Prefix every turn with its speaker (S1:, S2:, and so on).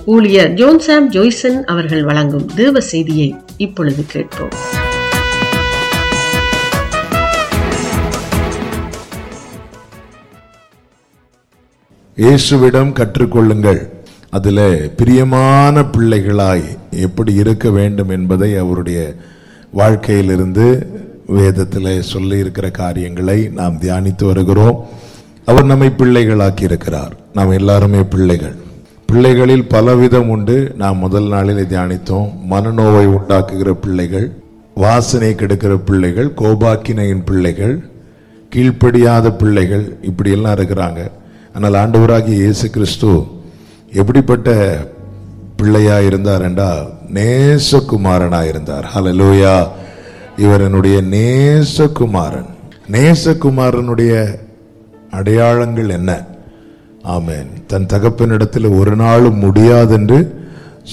S1: ஊழியர் ஜோன்சாம் ஜோய்சன் அவர்கள் வழங்கும் தேவ செய்தியை இப்பொழுது கேட்போம்
S2: இயேசுவிடம் கற்றுக்கொள்ளுங்கள் அதுல பிரியமான பிள்ளைகளாய் எப்படி இருக்க வேண்டும் என்பதை அவருடைய வாழ்க்கையிலிருந்து வேதத்தில் சொல்லி இருக்கிற காரியங்களை நாம் தியானித்து வருகிறோம் அவர் நம்மை பிள்ளைகளாக்கி இருக்கிறார் நாம் எல்லாருமே பிள்ளைகள் பிள்ளைகளில் பலவிதம் உண்டு நாம் முதல் நாளிலே தியானித்தோம் மனநோவை உண்டாக்குகிற பிள்ளைகள் வாசனை கெடுக்கிற பிள்ளைகள் கோபாக்கினையின் பிள்ளைகள் கீழ்ப்படியாத பிள்ளைகள் இப்படியெல்லாம் இருக்கிறாங்க ஆனால் ஆண்டவராகிய இயேசு கிறிஸ்து எப்படிப்பட்ட பிள்ளையா இருந்தார் என்றால் நேசகுமாரனா இருந்தார் ஹalleluya இவர் என்னுடைய நேசகுமாரன் நேசகுமாரனுடைய அடையாளங்கள் என்ன ஆமென் தன் தகப்பனிடத்தில் ஒரு நாளும் முடியாதென்று